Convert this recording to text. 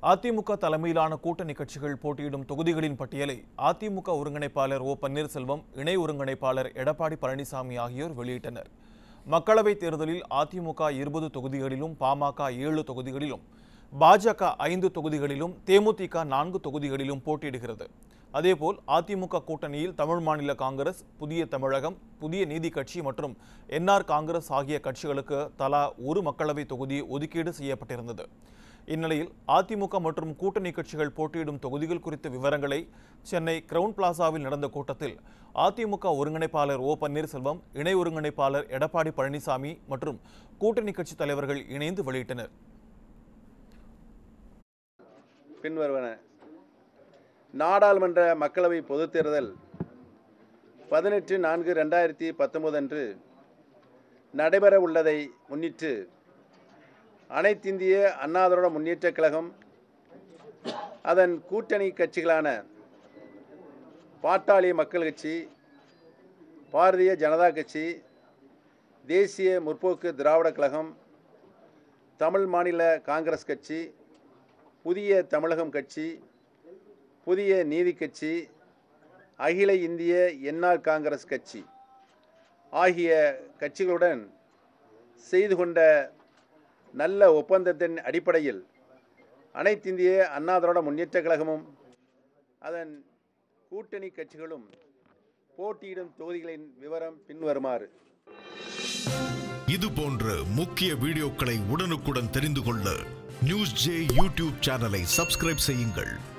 அதிமுக தலைமையிலான கூட்டணி கட்சிகள் போட்டியிடும் தொகுதிகளின் பட்டியலை அதிமுக ஒருங்கிணைப்பாளர் ஓ பன்னீர்செல்வம் இணை ஒருங்கிணைப்பாளர் எடப்பாடி பழனிசாமி ஆகியோர் வெளியிட்டனர் மக்களவைத் தேர்தலில் அதிமுக இருபது தொகுதிகளிலும் பாமக ஏழு தொகுதிகளிலும் பாஜக ஐந்து தொகுதிகளிலும் தேமுதிக நான்கு தொகுதிகளிலும் போட்டியிடுகிறது அதேபோல் அதிமுக கூட்டணியில் தமிழ் மாநில காங்கிரஸ் புதிய தமிழகம் புதிய நீதி கட்சி மற்றும் என்ஆர் காங்கிரஸ் ஆகிய கட்சிகளுக்கு தலா ஒரு மக்களவை தொகுதி ஒதுக்கீடு செய்யப்பட்டிருந்தது இந்நிலையில் அதிமுக மற்றும் கூட்டணி கட்சிகள் போட்டியிடும் தொகுதிகள் குறித்த விவரங்களை சென்னை கிரவுன் பிளாசாவில் நடந்த கூட்டத்தில் அதிமுக ஒருங்கிணைப்பாளர் ஓ பன்னீர்செல்வம் இணை ஒருங்கிணைப்பாளர் எடப்பாடி பழனிசாமி மற்றும் கூட்டணி கட்சி தலைவர்கள் இணைந்து வெளியிட்டனர் பின்வருவன நாடாளுமன்ற மக்களவை பொதுத் தேர்தல் பதினெட்டு நான்கு ரெண்டாயிரத்தி பத்தொன்பது அன்று நடைபெற உள்ளதை முன்னிட்டு அனைத்திந்திய அண்ணா திராவிட முன்னேற்றக் கழகம் அதன் கூட்டணி கட்சிகளான பாட்டாளி மக்கள் கட்சி பாரதிய ஜனதா கட்சி தேசிய முற்போக்கு திராவிடக் கழகம் தமிழ் மாநில காங்கிரஸ் கட்சி புதிய தமிழகம் கட்சி புதிய நீதி கட்சி அகில இந்திய என்ஆர் காங்கிரஸ் கட்சி ஆகிய கட்சிகளுடன் செய்து கொண்ட நல்ல ஒப்பந்தத்தின் அடிப்படையில் அனைத்திந்திய அண்ணா திராவிட முன்னேற்றக் கழகமும் அதன் கூட்டணி கட்சிகளும் போட்டியிடும் தொகுதிகளின் விவரம் பின்வருமாறு இது போன்ற முக்கிய வீடியோக்களை உடனுக்குடன் தெரிந்து கொள்ள நியூஸ் ஜே யூடியூப் சேனலை சப்ஸ்கிரைப் செய்யுங்கள்